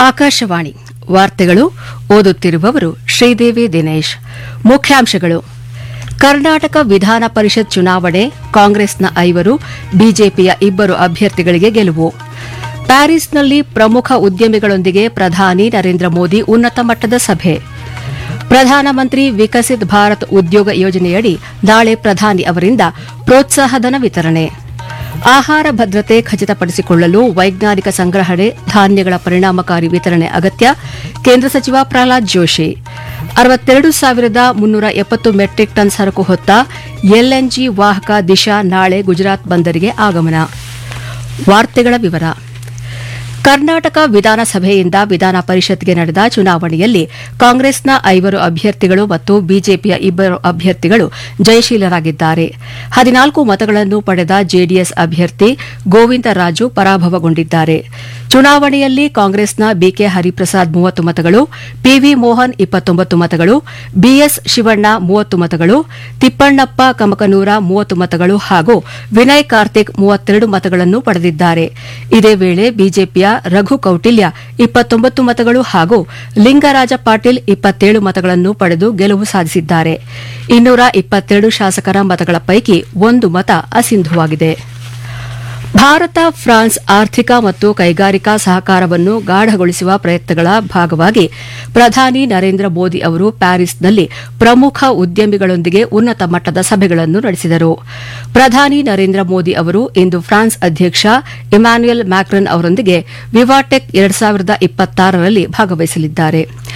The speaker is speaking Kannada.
ಆಕಾಶವಾಣಿ ವಾರ್ತೆಗಳು ಓದುತ್ತಿರುವವರು ಶ್ರೀದೇವಿ ದಿನೇಶ್ ಮುಖ್ಯಾಂಶಗಳು ಕರ್ನಾಟಕ ವಿಧಾನ ಪರಿಷತ್ ಚುನಾವಣೆ ಕಾಂಗ್ರೆಸ್ನ ಐವರು ಬಿಜೆಪಿಯ ಇಬ್ಬರು ಅಭ್ಯರ್ಥಿಗಳಿಗೆ ಗೆಲುವು ಪ್ಯಾರಿಸ್ನಲ್ಲಿ ಪ್ರಮುಖ ಉದ್ಯಮಿಗಳೊಂದಿಗೆ ಪ್ರಧಾನಿ ನರೇಂದ್ರ ಮೋದಿ ಉನ್ನತ ಮಟ್ಟದ ಸಭೆ ಪ್ರಧಾನಮಂತ್ರಿ ವಿಕಸಿತ್ ಭಾರತ್ ಉದ್ಯೋಗ ಯೋಜನೆಯಡಿ ನಾಳೆ ಪ್ರಧಾನಿ ಅವರಿಂದ ಪ್ರೋತ್ಸಾಹಧನ ವಿತರಣೆ ಆಹಾರ ಭದ್ರತೆ ಖಚಿತಪಡಿಸಿಕೊಳ್ಳಲು ವೈಜ್ಞಾನಿಕ ಸಂಗ್ರಹಣೆ ಧಾನ್ಯಗಳ ಪರಿಣಾಮಕಾರಿ ವಿತರಣೆ ಅಗತ್ಯ ಕೇಂದ್ರ ಸಚಿವ ಪ್ರಹ್ಲಾದ್ ಜೋಶಿ ಅರವತ್ತೆರಡು ಸಾವಿರದ ಮುನ್ನೂರ ಎಪ್ಪತ್ತು ಮೆಟ್ರಿಕ್ ಟನ್ ಸರಕು ಹೊತ್ತ ಎಲ್ಎನ್ಜಿ ವಾಹಕ ದಿಶಾ ನಾಳೆ ಗುಜರಾತ್ ಬಂದರಿಗೆ ಆಗಮನ ವಾರ್ತೆಗಳ ವಿವರ ಕರ್ನಾಟಕ ವಿಧಾನಸಭೆಯಿಂದ ವಿಧಾನ ಪರಿಷತ್ಗೆ ನಡೆದ ಚುನಾವಣೆಯಲ್ಲಿ ಕಾಂಗ್ರೆಸ್ನ ಐವರು ಅಭ್ಯರ್ಥಿಗಳು ಮತ್ತು ಬಿಜೆಪಿಯ ಇಬ್ಬರು ಅಭ್ಯರ್ಥಿಗಳು ಜಯಶೀಲರಾಗಿದ್ದಾರೆ ಹದಿನಾಲ್ಕು ಮತಗಳನ್ನು ಪಡೆದ ಜೆಡಿಎಸ್ ಅಭ್ಯರ್ಥಿ ಗೋವಿಂದರಾಜು ಪರಾಭವಗೊಂಡಿದ್ದಾರೆ ಚುನಾವಣೆಯಲ್ಲಿ ಕಾಂಗ್ರೆಸ್ನ ಬಿಕೆ ಹರಿಪ್ರಸಾದ್ ಮೂವತ್ತು ಮತಗಳು ಪಿವಿ ಮೋಹನ್ ಇಪ್ಪತ್ತೊಂಬತ್ತು ಮತಗಳು ಬಿಎಸ್ ಶಿವಣ್ಣ ಮೂವತ್ತು ಮತಗಳು ತಿಪ್ಪಣ್ಣಪ್ಪ ಕಮಕನೂರ ಮೂವತ್ತು ಮತಗಳು ಹಾಗೂ ವಿನಯ್ ಕಾರ್ತಿಕ್ ಮೂವತ್ತೆರಡು ಮತಗಳನ್ನು ಪಡೆದಿದ್ದಾರೆ ಇದೇ ವೇಳೆ ಬಿಜೆಪಿಯ ರಘು ಕೌಟಿಲ್ಯ ಇಪ್ಪತ್ತೊಂಬತ್ತು ಮತಗಳು ಹಾಗೂ ಲಿಂಗರಾಜ ಪಾಟೀಲ್ ಇಪ್ಪತ್ತೇಳು ಮತಗಳನ್ನು ಪಡೆದು ಗೆಲುವು ಸಾಧಿಸಿದ್ದಾರೆ ಇನ್ನೂರ ಇಪ್ಪತ್ತೆರಡು ಶಾಸಕರ ಮತಗಳ ಪೈಕಿ ಒಂದು ಮತ ಅಸಿಂಧುವಾಗಿದೆ ಭಾರತ ಫ್ರಾನ್ಸ್ ಆರ್ಥಿಕ ಮತ್ತು ಕೈಗಾರಿಕಾ ಸಹಕಾರವನ್ನು ಗಾಢಗೊಳಿಸುವ ಪ್ರಯತ್ನಗಳ ಭಾಗವಾಗಿ ಪ್ರಧಾನಿ ನರೇಂದ್ರ ಮೋದಿ ಅವರು ಪ್ಯಾರಿಸ್ನಲ್ಲಿ ಪ್ರಮುಖ ಉದ್ಯಮಿಗಳೊಂದಿಗೆ ಉನ್ನತ ಮಟ್ಟದ ಸಭೆಗಳನ್ನು ನಡೆಸಿದರು ಪ್ರಧಾನಿ ನರೇಂದ್ರ ಮೋದಿ ಅವರು ಇಂದು ಫ್ರಾನ್ಸ್ ಅಧ್ಯಕ್ಷ ಇಮ್ಯಾನ್ಯುಯಲ್ ಮ್ಯಾಕ್ರನ್ ಅವರೊಂದಿಗೆ ವಿವಾಟೆಕ್ ಎರಡು ಸಾವಿರದ ಇಪ್ಪತ್ತಾರರಲ್ಲಿ ಭಾಗವಹಿಸಲಿದ್ದಾರೆ